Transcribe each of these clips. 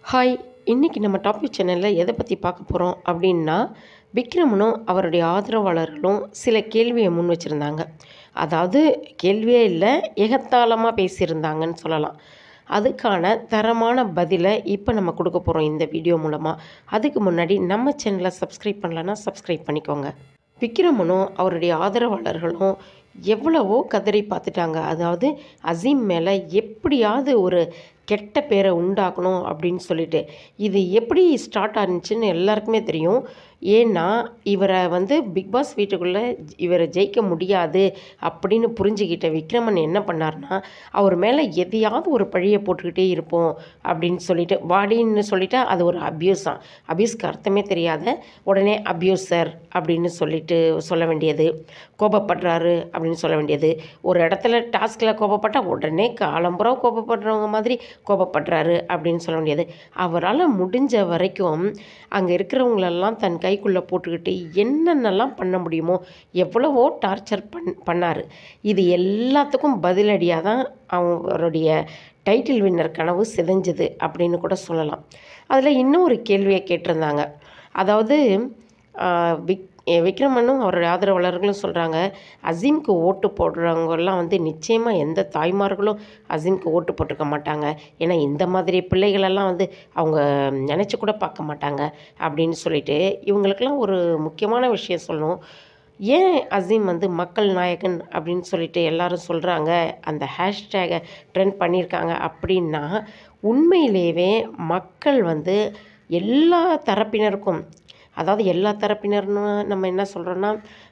hi இன்றைக்கி நம்ம topic சேனலில் எதை பற்றி பார்க்க போகிறோம் அப்படின்னா விக்ரமனும் அவருடைய ஆதரவாளர்களும் சில கேள்வியை முன் வச்சுருந்தாங்க அதாவது கேள்வியே இல்லை எகத்தாளமாக பேசியிருந்தாங்கன்னு சொல்லலாம் அதுக்கான தரமான பதிலை இப்போ நம்ம கொடுக்க போகிறோம் இந்த வீடியோ மூலமாக அதுக்கு முன்னாடி நம்ம சேனலை சப்ஸ்கிரைப் பண்ணலன்னா சப்ஸ்கிரைப் பண்ணிக்கோங்க விக்ரமனும் அவருடைய ஆதரவாளர்களும் எவ்வளவோ கதறி பார்த்துட்டாங்க அதாவது அசீம் மேலே எப்படியாவது ஒரு கெட்ட பேரை உண்டாக்கணும் அப்படின்னு சொல்லிட்டு இது எப்படி ஸ்டார்ட் ஆனிச்சுன்னு எல்லாருக்குமே தெரியும் ஏன்னா இவரை வந்து பிக் பாஸ் வீட்டுக்குள்ளே இவரை ஜெயிக்க முடியாது அப்படின்னு புரிஞ்சுக்கிட்ட விக்ரமன் என்ன பண்ணார்னா அவர் மேலே எதையாவது ஒரு பழியை போட்டுக்கிட்டே இருப்போம் அப்படின்னு சொல்லிட்டு வாடின்னு சொல்லிட்டா அது ஒரு அப்யூஸ் தான் அப்யூஸ்க்கு அர்த்தமே தெரியாத உடனே அப்யூசர் அப்படின்னு சொல்லிட்டு சொல்ல வேண்டியது கோபப்படுறாரு அப்படின்னு சொல்ல வேண்டியது ஒரு இடத்துல டாஸ்கில் கோபப்பட்டால் உடனே காலம்புறம் கோபப்படுறவங்க மாதிரி கோபப்படுறாரு அப்படின்னு சொல்ல வேண்டியது அவரால் முடிஞ்ச வரைக்கும் அங்கே இருக்கிறவங்களெல்லாம் தன் கைக்குள்ளே போட்டுக்கிட்டு என்னென்னலாம் பண்ண முடியுமோ எவ்வளவோ டார்ச்சர் பண் பண்ணார் இது எல்லாத்துக்கும் பதிலடியாக தான் அவருடைய டைட்டில் வின்னர் கனவு சிதைஞ்சது அப்படின்னு கூட சொல்லலாம் அதில் இன்னும் ஒரு கேள்வியை கேட்டிருந்தாங்க அதாவது ஆஹ், விக் விக்ரமனும் அவருடைய ஆதரவாளர்களும் சொல்கிறாங்க அசீம்க்கு ஓட்டு போடுறவங்கெல்லாம் வந்து நிச்சயமாக எந்த தாய்மார்களும் அசீம்க்கு ஓட்டு போட்டிருக்க மாட்டாங்க ஏன்னா இந்த மாதிரி பிள்ளைகளெல்லாம் வந்து அவங்க நினச்சி கூட பார்க்க மாட்டாங்க அப்படின்னு சொல்லிட்டு இவங்களுக்கெல்லாம் ஒரு முக்கியமான விஷயம் சொல்லணும் ஏன் அசீம் வந்து மக்கள் நாயகன் அப்படின்னு சொல்லிட்டு எல்லாரும் சொல்கிறாங்க அந்த ஹேஷ்டேகை ட்ரெண்ட் பண்ணியிருக்காங்க அப்படின்னா உண்மையிலேயே மக்கள் வந்து எல்லா தரப்பினருக்கும் அதாவது எல்லா தரப்பினர்னு நம்ம என்ன சொல்கிறோன்னா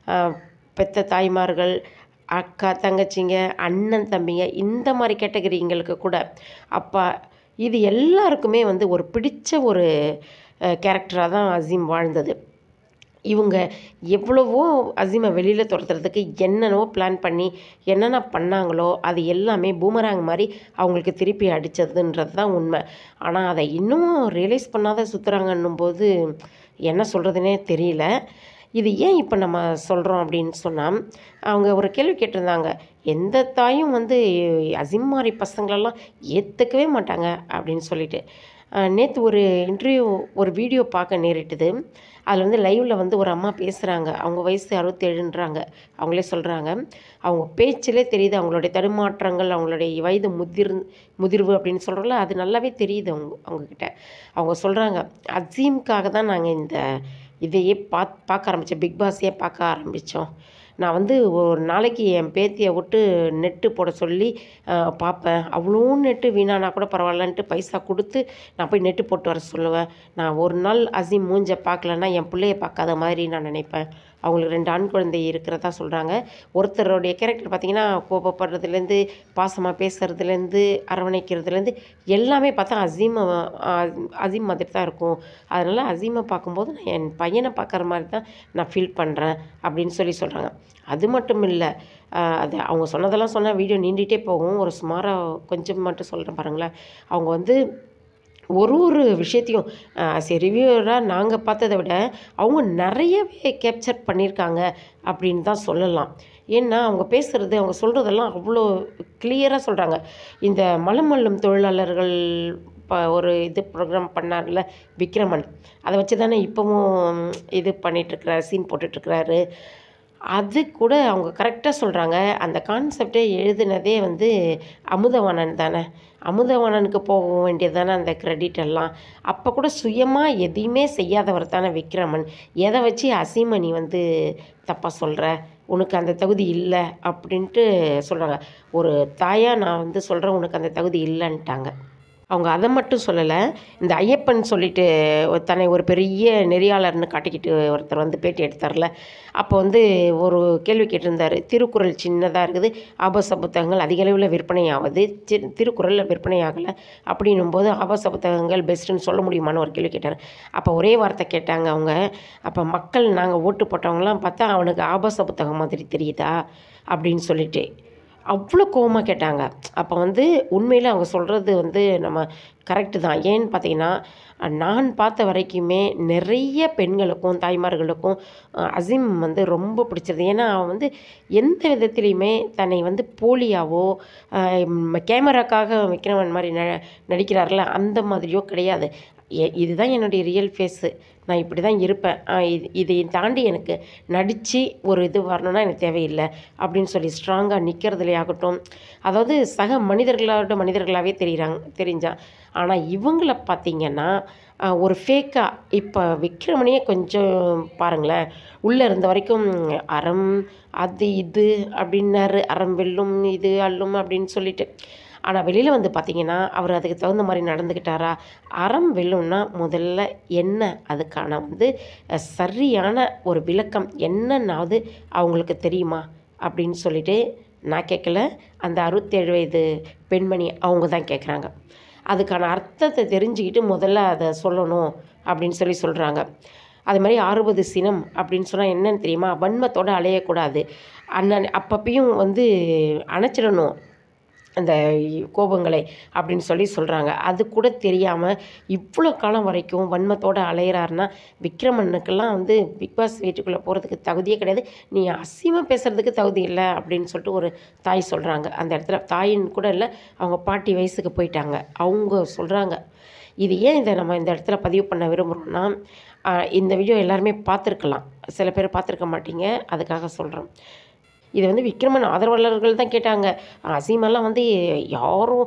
பெத்த தாய்மார்கள் அக்கா தங்கச்சிங்க அண்ணன் தம்பிங்க இந்த மாதிரி கேட்டகரிங்களுக்கு கூட அப்பா இது எல்லாருக்குமே வந்து ஒரு பிடிச்ச ஒரு கேரக்டராக தான் அசீம் வாழ்ந்தது இவங்க எவ்வளவோ அசீமை வெளியில் துரத்துறதுக்கு என்னென்னவோ பிளான் பண்ணி என்னென்ன பண்ணாங்களோ அது எல்லாமே பூமராங் மாதிரி அவங்களுக்கு திருப்பி அடித்ததுன்றது தான் உண்மை ஆனால் அதை இன்னும் ரியலைஸ் பண்ணாத சுற்றுறாங்கன்னும் போது என்ன சொல்கிறதுனே தெரியல இது ஏன் இப்போ நம்ம சொல்கிறோம் அப்படின்னு சொன்னால் அவங்க ஒரு கேள்வி கேட்டிருந்தாங்க எந்த தாயும் வந்து அசிம் மாதிரி பசங்களெல்லாம் ஏற்றுக்கவே மாட்டாங்க அப்படின்னு சொல்லிட்டு நேற்று ஒரு இன்டர்வியூ ஒரு வீடியோ பார்க்க நேரிட்டுது அதில் வந்து லைவில் வந்து ஒரு அம்மா பேசுகிறாங்க அவங்க வயசு அறுபத்தேழுன்றாங்க அவங்களே சொல்கிறாங்க அவங்க பேச்சிலே தெரியுது அவங்களுடைய தடுமாற்றங்கள் அவங்களுடைய வயது முதிர் முதிர்வு அப்படின்னு சொல்கிறோம்ல அது நல்லாவே தெரியுது அவங்க அவங்கக்கிட்ட அவங்க சொல்கிறாங்க அசீம்காக தான் நாங்கள் இந்த இதையே பாத் பார்க்க ஆரம்பித்தோம் பிக் பாஸையே பார்க்க ஆரம்பித்தோம் நான் வந்து ஒரு நாளைக்கு என் பேத்தியை விட்டு நெட்டு போட சொல்லி அஹ், பார்ப்பேன் அவ்வளோ நெட்டு வீணானா கூட பரவாயில்லன்ட்டு பைசா கொடுத்து நான் போய் நெட்டு போட்டு வர சொல்லுவேன் நான் ஒரு நாள் அசீம் மூஞ்ச பார்க்கலன்னா என் பிள்ளைய பார்க்காத மாதிரி நான் நினைப்பேன் அவங்களுக்கு ரெண்டு ஆண் குழந்தை இருக்கிறதா சொல்கிறாங்க ஒருத்தருடைய கேரக்டர் பார்த்திங்கன்னா கோபப்படுறதுலேருந்து பாசமாக பேசுகிறதுலேருந்து அரவணைக்கிறதுலேருந்து எல்லாமே பார்த்தா அசீம் அசீம் மாதிரி தான் இருக்கும் அதனால் அசீமை பார்க்கும்போது நான் என் பையனை பார்க்குற மாதிரி தான் நான் ஃபீல் பண்ணுறேன் அப்படின்னு சொல்லி சொல்கிறாங்க அது மட்டும் இல்லை அது அவங்க சொன்னதெல்லாம் சொன்னால் வீடியோ நீண்டிகிட்டே போகும் ஒரு சுமாராக கொஞ்சம் மட்டும் சொல்கிறேன் பாருங்களேன் அவங்க வந்து ஒரு ஒரு விஷயத்தையும் சரி ரிவ்யூவராக நாங்கள் பார்த்ததை விட அவங்க நிறையவே கேப்சர் பண்ணியிருக்காங்க அப்படின்னு தான் சொல்லலாம் ஏன்னா அவங்க பேசுகிறது அவங்க சொல்கிறதெல்லாம் அவ்வளோ கிளியராக சொல்கிறாங்க இந்த மலமல்லும் தொழிலாளர்கள் ப ஒரு இது ப்ரோக்ராம் பண்ணார்ல விக்ரமன் அதை வச்சு தானே இப்போவும் இது பண்ணிகிட்ருக்கிறாரு சீன் போட்டுட்ருக்கிறாரு அது கூட அவங்க கரெக்டாக சொல்கிறாங்க அந்த கான்செப்டே எழுதினதே வந்து அமுதவாணன் தானே அமுதவாணனுக்கு போக வேண்டியது தானே அந்த கிரெடிட் எல்லாம் அப்போ கூட சுயமாக எதையுமே செய்யாதவர் தானே விக்ரமன் எதை வச்சு அசீமணி வந்து தப்பாக சொல்கிற உனக்கு அந்த தகுதி இல்லை அப்படின்ட்டு சொல்கிறாங்க ஒரு தாயாக நான் வந்து சொல்கிறேன் உனக்கு அந்த தகுதி இல்லைன்ட்டாங்க அவங்க அதை மட்டும் சொல்லலை இந்த ஐயப்பன் சொல்லிட்டு ஒரு- தன்னை ஒரு பெரிய நெறியாளர்னு காட்டிக்கிட்டு ஒருத்தர் வந்து பேட்டி எடுத்தார்ல அப்போ வந்து ஒரு கேள்வி கேட்டிருந்தார் திருக்குறள் சின்னதாக இருக்குது ஆபாச புத்தகங்கள் அதிக அளவில் விற்பனை ஆகுது தி- திருக்குறளில் விற்பனை ஆகலை அப்படின்னும் போது ஆபாச புத்தகங்கள் பெஸ்ட்டுன்னு சொல்ல முடியுமான்னு ஒரு கேள்வி கேட்டார் அப்போ ஒரே வார்த்தை கேட்டாங்க அவங்க அப்போ மக்கள் நாங்கள் ஓட்டு போட்டவங்களாம் பார்த்தா அவனுக்கு ஆபாச புத்தகம் மாதிரி தெரியுதா அப்படின்னு சொல்லிட்டு அவ்வளோ கோவமாக கேட்டாங்க அப்போ வந்து உண்மையில் அவங்க சொல்கிறது வந்து நம்ம கரெக்டு தான் ஏன்னு பார்த்தீங்கன்னா நான் பார்த்த வரைக்குமே நிறைய பெண்களுக்கும் தாய்மார்களுக்கும் அஹ், அசீம் வந்து ரொம்ப பிடிச்சது ஏன்னா அவன் வந்து எந்த விதத்துலேயுமே தன்னை வந்து போலியாவோ அஹ், ம், கேமராக்காக விக்ரமன் மாதிரி ந நடிக்கிறார்ல அந்த மாதிரியோ கிடையாது எ- இதுதான் என்னுடைய ரியல் ஃபேஸு நான் இப்படி தான் இருப்பேன் அஹ், இது இதை தாண்டி எனக்கு நடித்து ஒரு இது வரணும்னா எனக்கு தேவையில்லை அப்படின்னு சொல்லி ஸ்ட்ராங்காக நிற்கிறதுலே ஆகட்டும் அதாவது சக மனிதர்களோட மனிதர்களாகவே தெரியுறாங்க தெரிஞ்சான் ஆனால் இவங்கள பார்த்தீங்கன்னா அஹ், ஒரு ஃபேக்காக இப்போ விக்ரமனையே கொஞ்சம் பாருங்களேன் உள்ளே இருந்த வரைக்கும் அறம் அது இது அப்படின்னாரு அறம் வெல்லும் இது அல்லும் அப்படின்னு சொல்லிட்டு ஆனால் வெளியில் வந்து பார்த்தீங்கன்னா அவர் அதுக்கு தகுந்த மாதிரி நடந்துக்கிட்டாரா அறம் வெல்லும்னா முதல்ல என்ன அதுக்கான வந்து அஹ், சரியான ஒரு விளக்கம் என்னன்னாவது அவங்களுக்கு தெரியுமா அப்படின்னு சொல்லிட்டு நான் கேட்கல அந்த அறுபத்தேழு வயது பெண்மணி அவங்க தான் கேட்குறாங்க அதுக்கான அர்த்தத்தை தெரிஞ்சுக்கிட்டு முதல்ல அதை சொல்லணும் அப்படின்னு சொல்லி சொல்கிறாங்க அது மாதிரி அறுபது சினம் அப்படின்னு சொன்னால் என்னன்னு தெரியுமா வன்மத்தோடு அலையக்கூடாது அண்ணன் அப்பப்பையும் வந்து அணைச்சிடணும் அந்த கோபங்களை அப்படின்னு சொல்லி சொல்கிறாங்க அது கூட தெரியாமல் இவ்வளோ காலம் வரைக்கும் வன்மத்தோடு அலையிறாருன்னா விக்ரமனுக்கெல்லாம் வந்து பிக் பாஸ் வீட்டுக்குள்ளே போகிறதுக்கு தகுதியே கிடையாது நீ அசியமாக பேசுகிறதுக்கு தகுதி இல்லை அப்படின்னு சொல்லிட்டு ஒரு தாய் சொல்கிறாங்க அந்த இடத்துல தாயின்னு கூட இல்லை அவங்க பாட்டி வயசுக்கு போயிட்டாங்க அவங்க சொல்கிறாங்க இது ஏன் இதை நம்ம இந்த இடத்துல பதிவு பண்ண விரும்புகிறோம்னா ஆஹ், இந்த வீடியோ எல்லாருமே பார்த்துருக்கலாம் சில பேர் பார்த்துருக்க மாட்டீங்க அதுக்காக சொல்கிறோம் இது வந்து விக்ரமன் ஆதரவாளர்கள் தான் கேட்டாங்க அசீமெல்லாம் வந்து யாரும்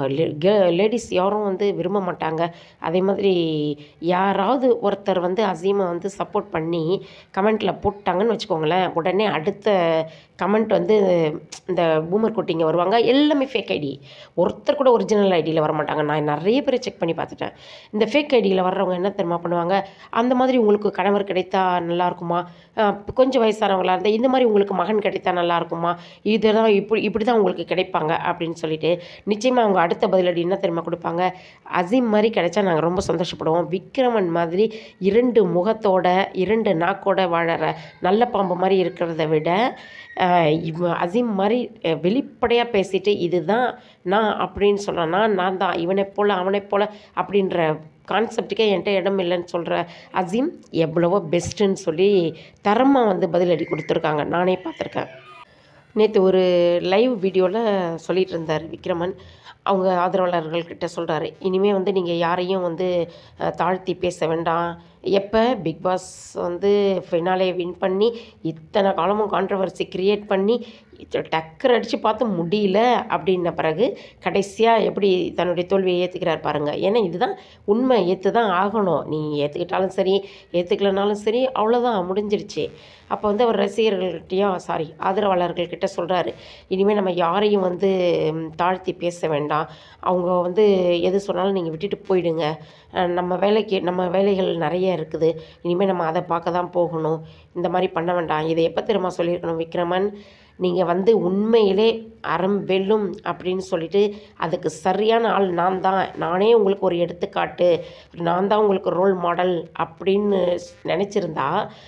லேடிஸ் யாரும் வந்து விரும்ப மாட்டாங்க அதே மாதிரி யாராவது ஒருத்தர் வந்து அசீமை வந்து சப்போர்ட் பண்ணி கமெண்ட்டில் போட்டாங்கன்னு வச்சுக்கோங்களேன் உடனே அடுத்த கமெண்ட் வந்து இந்த பூமர் குட்டிங்க வருவாங்க எல்லாமே ஃபேக் ஐடி ஒருத்தர் கூட ஒரிஜினல் ஐடியில் வர மாட்டாங்க நான் நிறைய பேர் செக் பண்ணி பார்த்துட்டேன் இந்த ஃபேக் ஐடியில் வர்றவங்க என்ன தெரியுமா பண்ணுவாங்க அந்த மாதிரி உங்களுக்கு கணவர் கிடைத்தா நல்லா இருக்குமா அஹ் கொஞ்சம் வயசானவங்களா இருந்தால் இந்த மாதிரி உங்களுக்கு மகன் கிடைத்தா நல்லா இருக்குமா இதெல்லாம் இப்படி இப்படி தான் உங்களுக்கு கிடைப்பாங்க அப்படின்னு சொல்லிட்டு நிச்சயமாக அவங்க அடுத்த பதிலடி என்ன தெரியுமா கொடுப்பாங்க அசீம் மாதிரி கிடைச்சா நாங்கள் ரொம்ப சந்தோஷப்படுவோம் விக்ரமன் மாதிரி இரண்டு முகத்தோட இரண்டு நாக்கோட வாழற நல்ல பாம்பு மாதிரி இருக்கிறத விட அஹ் இவன் அசீம் மாதிரி வெளிப்படையாக பேசிட்டு இதுதான் நான் அப்படின்னு சொல்கிறான் நான் தான் இவனை போல் அவனை போல் அப்படின்ற கான்செப்டுக்கே என்கிட்ட இடம் இல்லைன்னு சொல்கிற அசீம் எவ்வளவோ பெஸ்ட்டுன்னு சொல்லி தரமாக வந்து பதிலடி கொடுத்துருக்காங்க நானே பார்த்துருக்கேன் நேற்று ஒரு லைவ் வீடியோவில் சொல்லிட்டு இருந்தார் விக்ரமன் அவங்க ஆதரவாளர்கள்கிட்ட சொல்கிறாரு இனிமேல் வந்து நீங்கள் யாரையும் வந்து அஹ், தாழ்த்தி பேச வேண்டாம் எப்போ பிக் பாஸ் வந்து ஃபினாலே வின் பண்ணி இத்தனை காலமும் கான்ட்ரவர்சி கிரியேட் பண்ணி டக்கர் அடித்து பார்த்து முடியல அப்படின்ன பிறகு கடைசியாக எப்படி தன்னுடைய தோல்வியை ஏற்றுக்கிறார் பாருங்க ஏன்னா இதுதான் உண்மை ஏற்று தான் ஆகணும் நீ ஏற்றுக்கிட்டாலும் சரி ஏற்றுக்கலனாலும் சரி அவ்வளோதான் முடிஞ்சிடுச்சு அப்போ வந்து அவர் ரசிகர்கள்கிட்டயும் சாரி ஆதரவாளர்கள்கிட்ட சொல்கிறாரு இனிமேல் நம்ம யாரையும் வந்து ம், தாழ்த்தி பேச வேண்டாம் அவங்க வந்து எது சொன்னாலும் நீங்கள் விட்டுட்டு போயிடுங்க அஹ், நம்ம வேலைக்கு நம்ம வேலைகள் நிறைய இருக்குது இனிமேல் நம்ம அதை பார்க்க தான் போகணும் இந்த மாதிரி பண்ண வேண்டாம் இதை எப்போ திரும்ப சொல்லியிருக்கணும் விக்ரமன் நீங்கள் வந்து உண்மையிலே அறம் வெல்லும் அப்படின்னு சொல்லிட்டு அதுக்கு சரியான ஆள் நான் தான் நானே உங்களுக்கு ஒரு எடுத்துக்காட்டு நான் தான் உங்களுக்கு ரோல் மாடல் அப்படின்னு நினச்சிருந்தா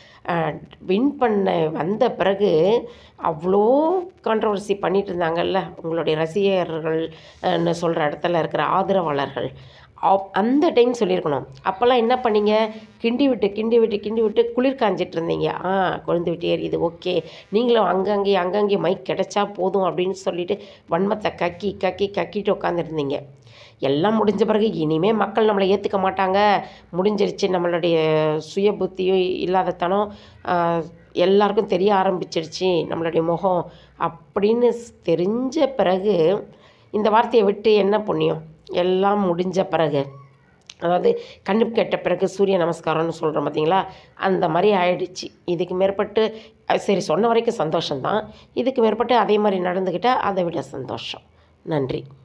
வின் பண்ண வந்த பிறகு அவ்வளோ கான்ட்ரவர்சி பண்ணிட்டு இருந்தாங்கல்ல உங்களுடைய ரசிகர்கள்னு சொல்கிற இடத்துல இருக்கிற ஆதரவாளர்கள் அப்- அந்த டைம் சொல்லியிருக்கணும் அப்போல்லாம் என்ன பண்ணீங்க கிண்டி விட்டு கிண்டி விட்டு கிண்டி விட்டு குளிர் காஞ்சிட்டு இருந்தீங்க ஆ கொழுந்து விட்டு ஏறிது ஓகே நீங்களும் அங்கங்கே அங்கங்கே மைக் கிடைச்சா போதும் அப்படின்னு சொல்லிட்டு வன்மத்தை கக்கி கக்கி கக்கிட்டு உட்காந்துருந்தீங்க எல்லாம் முடிஞ்ச பிறகு இனிமேல் மக்கள் நம்மளை ஏற்றுக்க மாட்டாங்க முடிஞ்சிருச்சு நம்மளுடைய சுய புத்தியும் இல்லாதத்தனம் ஆஹ், எல்லாருக்கும் தெரிய ஆரம்பிச்சிருச்சு நம்மளுடைய முகம் அப்படின்னு ஸ்- தெரிஞ்ச பிறகு இந்த வார்த்தையை விட்டு என்ன புண்ணியம் எல்லாம் முடிஞ்ச பிறகு அதாவது கண்ணு கெட்ட பிறகு சூரிய நமஸ்காரம்னு சொல்கிறோம் பார்த்தீங்களா அந்த மாதிரி ஆயிடுச்சு இதுக்கு மேற்பட்டு அஹ் சரி சொன்ன வரைக்கும் சந்தோஷம்தான் இதுக்கு மேற்பட்டு அதே மாதிரி நடந்துக்கிட்டால் அதை விட சந்தோஷம் நன்றி